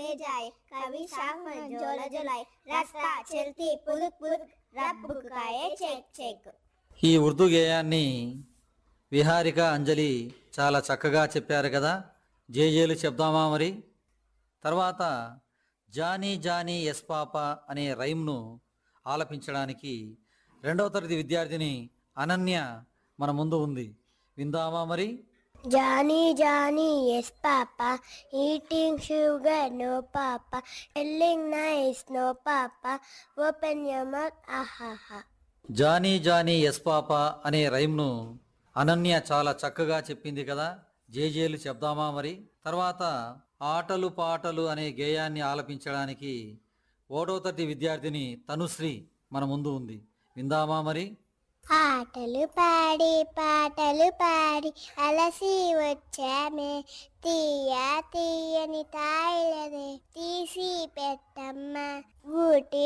जाए कभी शाम में जोला जोलाए रास्ता चलती पुदुक पुदुक रब बुकाए चेक चेक ఈ ఉర్దూ గేయాన్ని విహారిక అంజలి చాలా చక్కగా చెప్పారు కదా జేజేలు చెప్దామా మరి తర్వాత జానీ జానీ ఎస్ పాప అనే రైమ్ను ఆలపించడానికి రెండవ తరగతి విద్యార్థిని అనన్య మన ముందు ఉంది విందామా మరి Johnny, Johnny, yes, Papa. Eating sugar, no, Papa. Telling nice, no, Papa. Open your mouth, ah, ha, ha. Johnny Johnny yes papa అనే రైమ్ను అనన్య చాలా చక్కగా చెప్పింది కదా జేజేలు చెప్దామా మరి తర్వాత ఆటలు పాటలు అనే గేయాన్ని ఆలపించడానికి ఓటో తరగతి విద్యార్థిని తనుశ్రీ మన ముందు ఉంది విందామా మరి ఆటలు పాడి పాటలు పాడి అలసి వచ్చామే తీయ తీయని తాయిలదే తీసి పెట్టమ్మ ఊటి